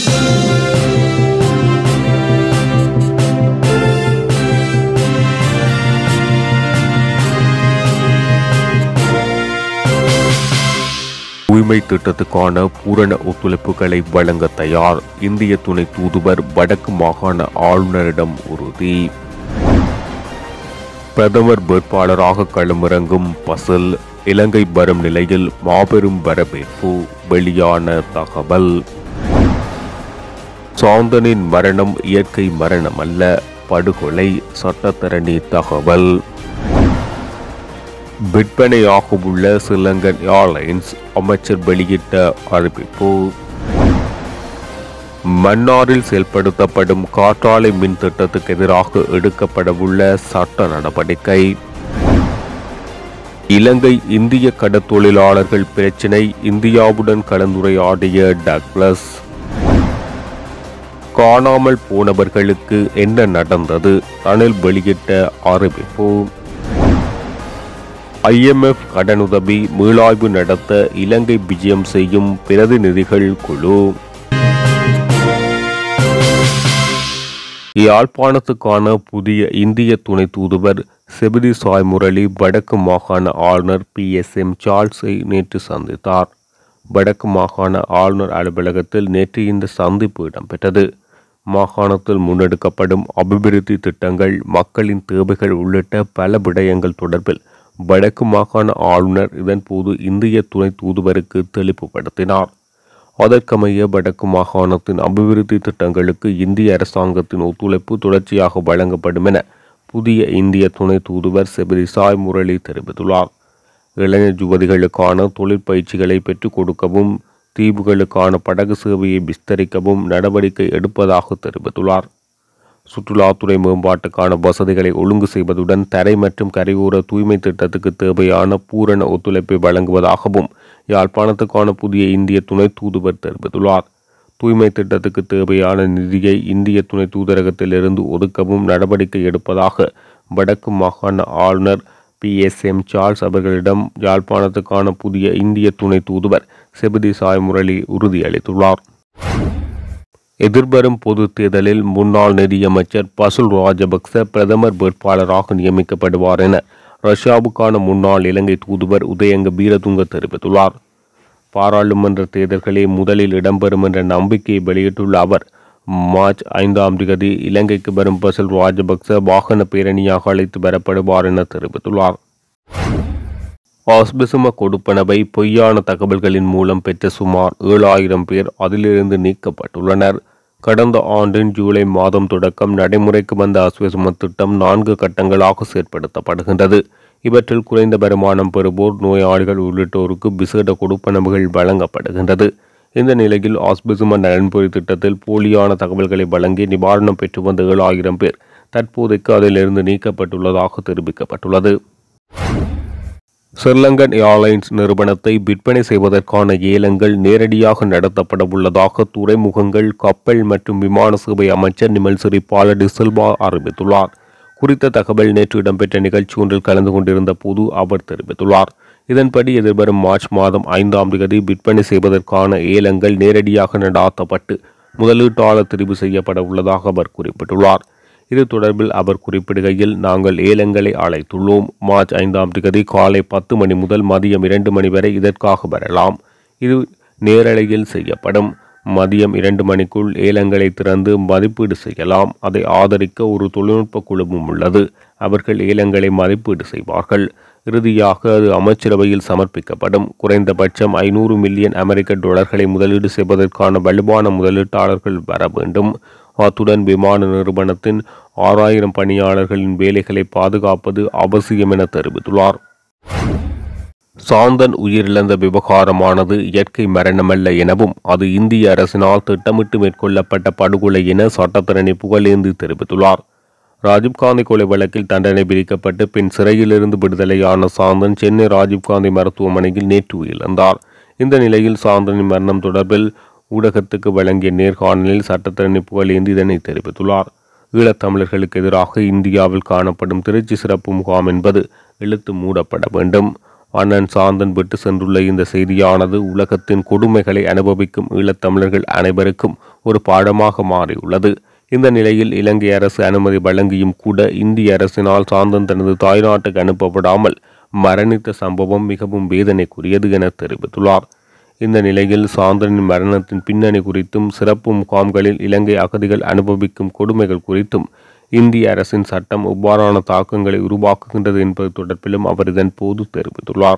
தூய்மை திட்டத்துக்கான பூரண ஒத்துழைப்புகளை வழங்க தயார் இந்திய துணை தூதுவர் வடக்கு மாகாண ஆளுநரிடம் உறுதி பிரதமர் வேட்பாளராக களமிறங்கும் பசில் இலங்கை வரும் நிலையில் மாபெரும் வரவேற்பு வெளியான தகவல் சாந்தனின் மரணம் இயற்கை மரணம் அல்ல படுகொலை சட்டத்தரணி தகவல் விற்பனையாக உள்ள ஸ்ரீலங்கன் ஏர்லைன்ஸ் அமைச்சர் வெளியிட்ட அறிவிப்பு மன்னாரில் செயல்படுத்தப்படும் காற்றாலை மின் திட்டத்துக்கு எதிராக எடுக்கப்படவுள்ள சட்ட நடவடிக்கை இலங்கை இந்திய கடற்தொழிலாளர்கள் பிரச்சினை இந்தியாவுடன் கலந்துரையாடிய டக்ளஸ் காணாமல் போனவர்களுக்கு என்ன நடந்தது ரணில் வெளியிட்ட அறிவிப்பு ஐஎம்எஃப் கடனுதவி மீளாய்வு நடத்த இலங்கை விஜயம் செய்யும் பிரதிநிதிகள் குழு யாழ்ப்பாணத்துக்கான புதிய இந்திய துணை தூதுவர் செபிதி சாய் முரளி வடக்கு மாகாண ஆளுநர் பி எஸ் எம் சார்ல்ஸை நேற்று சந்தித்தார் வடக்கு மாகாண ஆளுநர் அலுவலகத்தில் நேற்று இந்த சந்திப்பு இடம்பெற்றது மாகாணத்தில் முன்னெடுக்கப்படும் அபிவிருத்தி திட்டங்கள் மக்களின் தேவைகள் உள்ளிட்ட பல விடயங்கள் தொடர்பில் வடக்கு மாகாண ஆளுநர் இதன்போது இந்திய துணை தூதுவருக்கு தெளிவுபடுத்தினார் அதற்கமைய வடக்கு மாகாணத்தின் அபிவிருத்தி திட்டங்களுக்கு இந்திய அரசாங்கத்தின் ஒத்துழைப்பு தொடர்ச்சியாக வழங்கப்படும் என புதிய இந்திய துணை தூதுவர் செபரி சாய் முரளி தெரிவித்துள்ளார் இளைஞர் யுவதிகளுக்கான தொழிற்பயிற்சிகளை பெற்றுக் கொடுக்கவும் தீவுகளுக்கான படகு சேவையை விஸ்தரிக்கவும் நடவடிக்கை எடுப்பதாக தெரிவித்துள்ளார் சுற்றுலாத்துறை மேம்பாட்டுக்கான வசதிகளை ஒழுங்கு செய்வதுடன் தரை மற்றும் கரையோர தூய்மை திட்டத்துக்கு தேவையான பூரண ஒத்துழைப்பை வழங்குவதாகவும் யாழ்ப்பாணத்துக்கான புதிய இந்திய துணை தூதுவர் தெரிவித்துள்ளார் தூய்மை திட்டத்துக்கு தேவையான நிதியை இந்திய துணை தூதரகத்திலிருந்து ஒதுக்கவும் நடவடிக்கை எடுப்பதாக வடக்கு மாகாண ஆளுநர் பி எஸ் எம் சார்ல்ஸ் அவர்களிடம் யாழ்ப்பாணத்துக்கான புதிய இந்திய துணை தூதுவர் செபதி சாய் முரளி உறுதியளித்துள்ளார் எதிர்வரும் பொது தேர்தலில் முன்னாள் நிதியமைச்சர் பசுல் ராஜபக்ச பிரதமர் வேட்பாளராக நியமிக்கப்படுவார் என ரஷ்யாவுக்கான முன்னாள் இலங்கை தூதுவர் உதயங்க வீரதுங்க தெரிவித்துள்ளார் பாராளுமன்ற தேர்தல்களே முதலில் இடம்பெறும் என்ற நம்பிக்கையை வெளியிட்டுள்ள அவர் மார்ச் ஐந்தாம் தேதி இலங்கைக்கு வரும் பசுல் ராஜபக்ச வாகன பேரணியாக அழைத்து வரப்படுவார் என தெரிவித்துள்ளார் ஆஸ்பிசும கொடுப்பனவை பொய்யான தகவல்களின் மூலம் பெற்ற சுமார் ஏழாயிரம் பேர் அதிலிருந்து நீக்கப்பட்டுள்ளனர் கடந்த ஆண்டின் ஜூலை மாதம் தொடக்கம் நடைமுறைக்கு வந்த ஆஸ்பிசும திட்டம் நான்கு கட்டங்களாக செயற்படுத்தப்படுகின்றது இவற்றில் குறைந்த வருமானம் பெறுவோர் நோயாளிகள் உள்ளிட்டோருக்கு விசேட கொடுப்பனவுகள் வழங்கப்படுகின்றது இந்த நிலையில் ஆஸ்பிசும நலன்புரி திட்டத்தில் போலியான தகவல்களை வழங்கி நிவாரணம் பெற்று வந்த ஏழாயிரம் பேர் தற்போதைக்கு அதிலிருந்து நீக்கப்பட்டுள்ளதாக தெரிவிக்கப்பட்டுள்ளது ஸ்ரீலங்கன் ஏர்லைன்ஸ் நிறுவனத்தை விற்பனை செய்வதற்கான ஏலங்கள் நேரடியாக நடத்தப்பட உள்ளதாக துறைமுகங்கள் கப்பல் மற்றும் விமான சேவை அமைச்சர் நிமல் சிறிபால டிசில்வா அறிவித்துள்ளார் குறித்த தகவல் நேற்று இடம்பெற்ற நிகழ்ச்சி ஒன்றில் கலந்து கொண்டிருந்த போது அவர் தெரிவித்துள்ளார் இதன்படி எதிர்வரும் மார்ச் மாதம் ஐந்தாம் தேதி விற்பனை செய்வதற்கான ஏலங்கள் நேரடியாக நடாத்தப்பட்டு முதலீட்டாளர் தெரிவு செய்யப்பட உள்ளதாக அவர் குறிப்பிட்டுள்ளார் இது தொடர்பில் அவர் குறிப்பிடுகையில் நாங்கள் ஏலங்களை அழைத்துள்ளோம் மார்ச் ஐந்தாம் தேதி காலை பத்து மணி முதல் மதியம் இரண்டு மணி வரை இதற்காக வரலாம் இது நேரலையில் செய்யப்படும் மதியம் இரண்டு மணிக்குள் ஏலங்களை திறந்து மதிப்பீடு செய்யலாம் அதை ஆதரிக்க ஒரு தொழில்நுட்ப குழுவும் உள்ளது அவர்கள் ஏலங்களை மதிப்பீடு செய்வார்கள் இறுதியாக அது அமைச்சரவையில் சமர்ப்பிக்கப்படும் குறைந்தபட்சம் ஐநூறு மில்லியன் அமெரிக்க டாலர்களை முதலீடு செய்வதற்கான வலுவான முதலீட்டாளர்கள் வர வேண்டும் அத்துடன் விமான நிறுவனத்தின் ஆறாயிரம் பணியாளர்களின் வேலைகளை பாதுகாப்பது அவசியம் என தெரிவித்துள்ளார் சாந்தன் உயிரிழந்த விவகாரமானது இயற்கை மரணமல்ல எனவும் அது இந்திய அரசினால் திட்டமிட்டு மேற்கொள்ளப்பட்ட படுகொலை என சட்டத்தரணி புகழேந்தி தெரிவித்துள்ளார் ராஜீவ்காந்தி கொலை வழக்கில் தண்டனை விதிக்கப்பட்டு பின் சிறையிலிருந்து விடுதலையான சாந்தன் சென்னை ராஜீவ்காந்தி மருத்துவமனையில் நேற்று உயிரிழந்தார் இந்த நிலையில் சாந்தனின் மரணம் தொடர்பில் ஊடகத்துக்கு வழங்கிய நேர்காணலில் சட்டத்தரணி புகழேந்தி இதனை தெரிவித்துள்ளார் ஈழத்தமிழர்களுக்கு எதிராக இந்தியாவில் காணப்படும் திருச்சி சிறப்பு முகாம் என்பது இழுத்து மூடப்பட வேண்டும் அண்ணன் சாந்தன் விட்டு சென்றுள்ள இந்த செய்தியானது உலகத்தின் கொடுமைகளை அனுபவிக்கும் ஈழத்தமிழர்கள் அனைவருக்கும் ஒரு பாடமாக மாறியுள்ளது இந்த நிலையில் இலங்கை அரசு அனுமதி வழங்கியும் கூட இந்திய அரசினால் சாந்தன் தனது தாய்நாட்டுக்கு அனுப்பப்படாமல் மரணித்த சம்பவம் மிகவும் வேதனைக்குரியது என தெரிவித்துள்ளார் இந்த நிலையில் சாந்தனின் மரணத்தின் பின்னணி குறித்தும் சிறப்பு முகாம்களில் இலங்கை அகதிகள் அனுபவிக்கும் கொடுமைகள் குறித்தும் இந்திய அரசின் சட்டம் எவ்வாறான தாக்கங்களை உருவாக்குகின்றது என்பது தொடர்பிலும் அவர் இதன் போது தெரிவித்துள்ளார்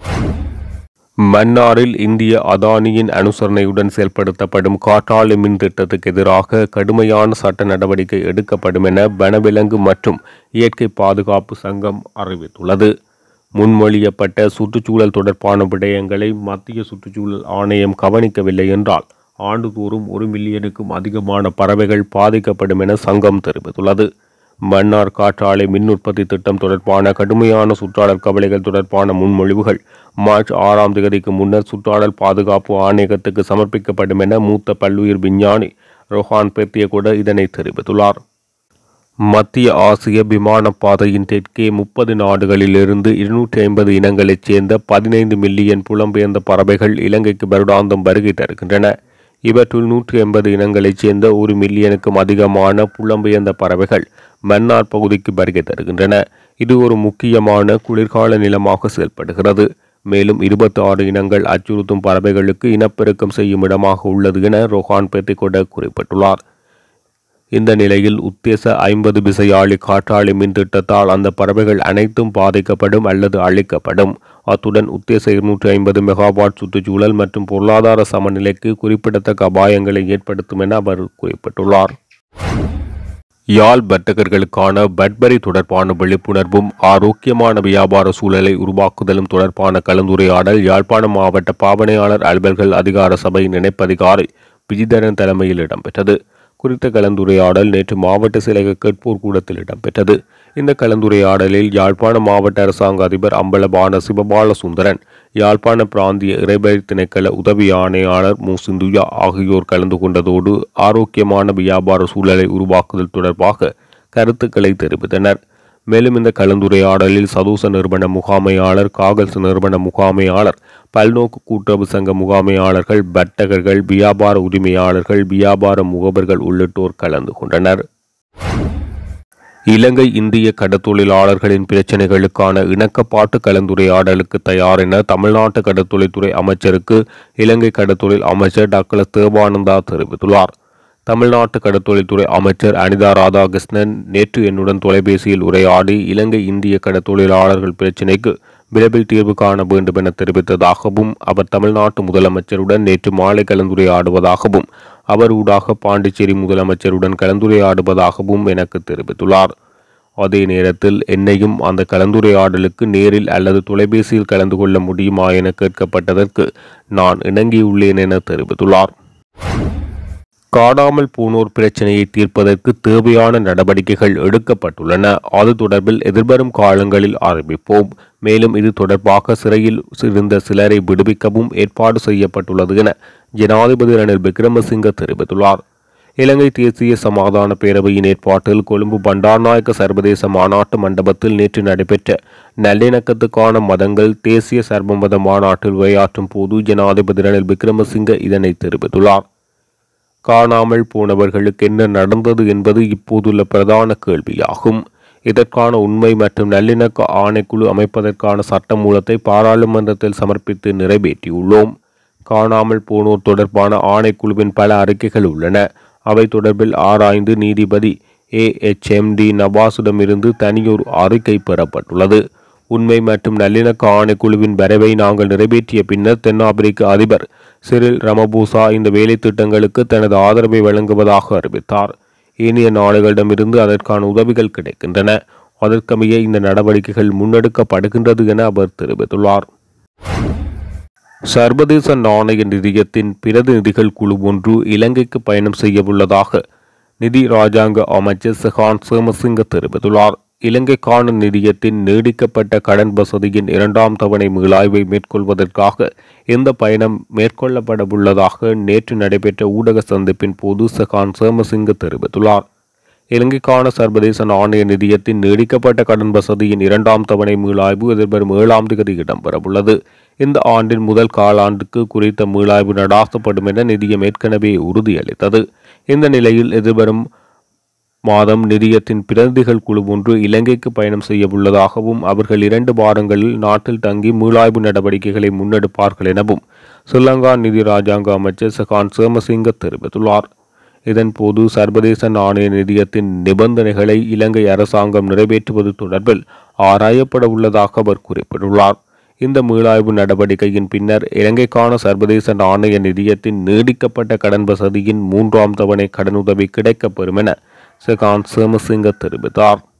மன்னாரில் இந்திய அதானியின் அனுசரணையுடன் செயல்படுத்தப்படும் காற்றாலை மின் திட்டத்துக்கு எதிராக கடுமையான சட்ட நடவடிக்கை எடுக்கப்படும் என வனவிலங்கு மற்றும் இயற்கை பாதுகாப்பு சங்கம் அறிவித்துள்ளது முன்மொழியப்பட்ட சுற்றுச்சூழல் தொடர்பான விடயங்களை மத்திய சுற்றுச்சூழல் ஆணையம் கவனிக்கவில்லை என்றால் ஆண்டுதோறும் ஒரு மில்லியனுக்கும் அதிகமான பறவைகள் பாதிக்கப்படும் என சங்கம் தெரிவித்துள்ளது மன்னார் காற்றாலை மின் உற்பத்தி திட்டம் தொடர்பான கடுமையான சுற்றாடல் கவலைகள் தொடர்பான முன்மொழிவுகள் மார்ச் ஆறாம் தேதிக்கு முன்னர் சுற்றாடல் பாதுகாப்பு ஆணையகத்துக்கு சமர்ப்பிக்கப்படும் என மூத்த பல்லுயிர் விஞ்ஞானி ரொஹான் பெத்திய கூட இதனை தெரிவித்துள்ளார் மத்திய ஆசிய விமான பாதையின் தெற்கே முப்பது நாடுகளிலிருந்து இருநூற்றி ஐம்பது இனங்களைச் சேர்ந்த பதினைந்து மில்லியன் புலம்பெயர்ந்த பறவைகள் இலங்கைக்கு வருடாந்தம் வருகை தருகின்றன இவற்றுள் நூற்றி எண்பது இனங்களைச் சேர்ந்த ஒரு மில்லியனுக்கும் அதிகமான புலம்பெயர்ந்த பறவைகள் மன்னார் பகுதிக்கு வருகை தருகின்றன இது ஒரு முக்கியமான குளிர்கால நிலமாக செயல்படுகிறது மேலும் இருபத்தி ஆறு இனங்கள் அச்சுறுத்தும் பறவைகளுக்கு இனப்பெருக்கம் செய்யும் இடமாக உள்ளது என ரொஹான் பெத்திகொட குறிப்பிட்டுள்ளார் இந்த நிலையில் உத்தேச ஐம்பது விசையாழி காற்றாலை மின் திட்டத்தால் அந்த பறவைகள் அனைத்தும் பாதிக்கப்படும் அல்லது அழிக்கப்படும் அத்துடன் உத்தேச இருநூற்றி ஐம்பது மெகாவாட் சுற்றுச்சூழல் மற்றும் பொருளாதார சமநிலைக்கு குறிப்பிடத்தக்க அபாயங்களை ஏற்படுத்தும் என அவர் குறிப்பிட்டுள்ளார் யாழ் வர்த்தகர்களுக்கான பட்பரி தொடர்பான விழிப்புணர்வும் ஆரோக்கியமான வியாபார சூழலை உருவாக்குதலும் தொடர்பான கலந்துரையாடல் யாழ்ப்பாணம் மாவட்ட பாவனையாளர் அலுவல்கள் அதிகார சபையின் இணைப்பதிகாரி விஜிதரன் தலைமையில் இடம்பெற்றது குறித்த கலந்துரையாடல் நேற்று மாவட்ட சிலக கேட்போர் கூடத்தில் இடம்பெற்றது இந்த கலந்துரையாடலில் யாழ்ப்பாண மாவட்ட அரசாங்க அதிபர் அம்பலபான சிவபால சுந்தரன் யாழ்ப்பாண பிராந்திய இறைபழி திணைக்கள உதவி ஆணையாளர் மு சிந்துயா ஆகியோர் கலந்து கொண்டதோடு ஆரோக்கியமான வியாபார சூழலை உருவாக்குதல் தொடர்பாக கருத்துக்களை தெரிவித்தனர் மேலும் இந்த கலந்துரையாடலில் சதூச நிறுவன முகாமையாளர் காகல்ஸ் நிறுவன முகாமையாளர் பல்நோக்கு கூட்டுறவு சங்க முகாமையாளர்கள் வர்த்தகர்கள் வியாபார உரிமையாளர்கள் வியாபார முகவர்கள் உள்ளிட்டோர் கலந்து கொண்டனர் இலங்கை இந்திய கடத்தொழிலாளர்களின் பிரச்சினைகளுக்கான இணக்கப்பாட்டு கலந்துரையாடலுக்கு தயார் என தமிழ்நாட்டு கடத்தொழில்துறை அமைச்சருக்கு இலங்கை கடத்தொழில் அமைச்சர் டாக்டர் தேவானந்தா தெரிவித்துள்ளார் தமிழ்நாட்டு கடத்தொழில்துறை அமைச்சர் அனிதா ராதாகிருஷ்ணன் நேற்று என்னுடன் தொலைபேசியில் உரையாடி இலங்கை இந்திய கடத்தொழிலாளர்கள் பிரச்சினைக்கு விரைவில் தீர்வு காண வேண்டும் என தெரிவித்ததாகவும் அவர் தமிழ்நாட்டு முதலமைச்சருடன் நேற்று மாலை கலந்துரையாடுவதாகவும் அவர் ஊடாக பாண்டிச்சேரி முதலமைச்சருடன் கலந்துரையாடுவதாகவும் எனக்கு தெரிவித்துள்ளார் அதே நேரத்தில் என்னையும் அந்த கலந்துரையாடலுக்கு நேரில் அல்லது தொலைபேசியில் கலந்து கொள்ள முடியுமா என கேட்கப்பட்டதற்கு நான் இணங்கியுள்ளேன் என தெரிவித்துள்ளார் காணாமல் போனோர் பிரச்சனையை தீர்ப்பதற்கு தேவையான நடவடிக்கைகள் எடுக்கப்பட்டுள்ளன அது தொடர்பில் எதிர்வரும் காலங்களில் ஆரம்பிப்போம் மேலும் இது தொடர்பாக சிறையில் இருந்த சிலரை விடுவிக்கவும் ஏற்பாடு செய்யப்பட்டுள்ளது என ஜனாதிபதி ரணில் விக்ரமசிங்க தெரிவித்துள்ளார் இலங்கை தேசிய சமாதான பேரவையின் ஏற்பாட்டில் கொழும்பு பண்டார்நாயக்க சர்வதேச மாநாட்டு மண்டபத்தில் நேற்று நடைபெற்ற நல்லிணக்கத்துக்கான மதங்கள் தேசிய சர்வமத மாநாட்டில் உரையாற்றும் போது ஜனாதிபதி ரணில் விக்ரமசிங்க இதனை தெரிவித்துள்ளார் காணாமல் போனவர்களுக்கு என்ன நடந்தது என்பது இப்போதுள்ள பிரதான கேள்வியாகும் இதற்கான உண்மை மற்றும் நல்லிணக்க ஆணைக்குழு அமைப்பதற்கான சட்டமூலத்தை பாராளுமன்றத்தில் சமர்ப்பித்து நிறைவேற்றியுள்ளோம் காணாமல் போனோர் தொடர்பான ஆணைக்குழுவின் பல அறிக்கைகள் உள்ளன அவை தொடர்பில் ஆராய்ந்து நீதிபதி ஏ எச் எம் டி நவாஸிடமிருந்து தனியொரு அறிக்கை பெறப்பட்டுள்ளது உண்மை மற்றும் நல்லிணக்க ஆணைக்குழுவின் வரைவை நாங்கள் நிறைவேற்றிய பின்னர் தென்னாப்பிரிக்க அதிபர் சிறில் ரமபூசா இந்த வேலை திட்டங்களுக்கு தனது ஆதரவை வழங்குவதாக அறிவித்தார் ஏனைய நாடுகளிடமிருந்து அதற்கான உதவிகள் கிடைக்கின்றன அதற்கமைய இந்த நடவடிக்கைகள் முன்னெடுக்கப்படுகின்றது என அவர் தெரிவித்துள்ளார் சர்வதேச நாணய நிதியத்தின் பிரதிநிதிகள் குழு ஒன்று இலங்கைக்கு பயணம் செய்யவுள்ளதாக நிதி ராஜாங்க அமைச்சர் சஹான் சேமசிங்க தெரிவித்துள்ளார் இலங்கைக்கான நிதியத்தின் நீடிக்கப்பட்ட கடன் வசதியின் இரண்டாம் தவணை மீளாய்வை மேற்கொள்வதற்காக இந்த பயணம் மேற்கொள்ளப்படவுள்ளதாக நேற்று நடைபெற்ற ஊடக சந்திப்பின் போது சகான் சேமசிங்க தெரிவித்துள்ளார் இலங்கைக்கான சர்வதேச நாணய நிதியத்தின் நீடிக்கப்பட்ட கடன் வசதியின் இரண்டாம் தவணை மீளாய்வு எதிர்வரும் ஏழாம் தேதி இடம்பெறவுள்ளது இந்த ஆண்டின் முதல் காலாண்டுக்கு குறித்த மீளாய்வு நடாத்தப்படும் என நிதியம் ஏற்கனவே உறுதியளித்தது இந்த நிலையில் எதிர்வரும் மாதம் நிதியத்தின் பிரதிநிதிகள் குழு ஒன்று இலங்கைக்கு பயணம் செய்யவுள்ளதாகவும் அவர்கள் இரண்டு வாரங்களில் நாட்டில் தங்கி மீளாய்வு நடவடிக்கைகளை முன்னெடுப்பார்கள் எனவும் ஸ்ரீலங்கா நிதி ராஜாங்க அமைச்சர் சகான் சேமசிங்க தெரிவித்துள்ளார் இதன்போது சர்வதேச நாணய நிதியத்தின் நிபந்தனைகளை இலங்கை அரசாங்கம் நிறைவேற்றுவது தொடர்பில் ஆராயப்பட உள்ளதாக அவர் குறிப்பிட்டுள்ளார் இந்த மீளாய்வு நடவடிக்கையின் பின்னர் இலங்கைக்கான சர்வதேச நாணய நிதியத்தின் நீடிக்கப்பட்ட கடன் வசதியின் மூன்றாம் தவணை கடனுதவி கிடைக்கப்பெறும் என சகான் சேமசிங்க தெரிவித்தார்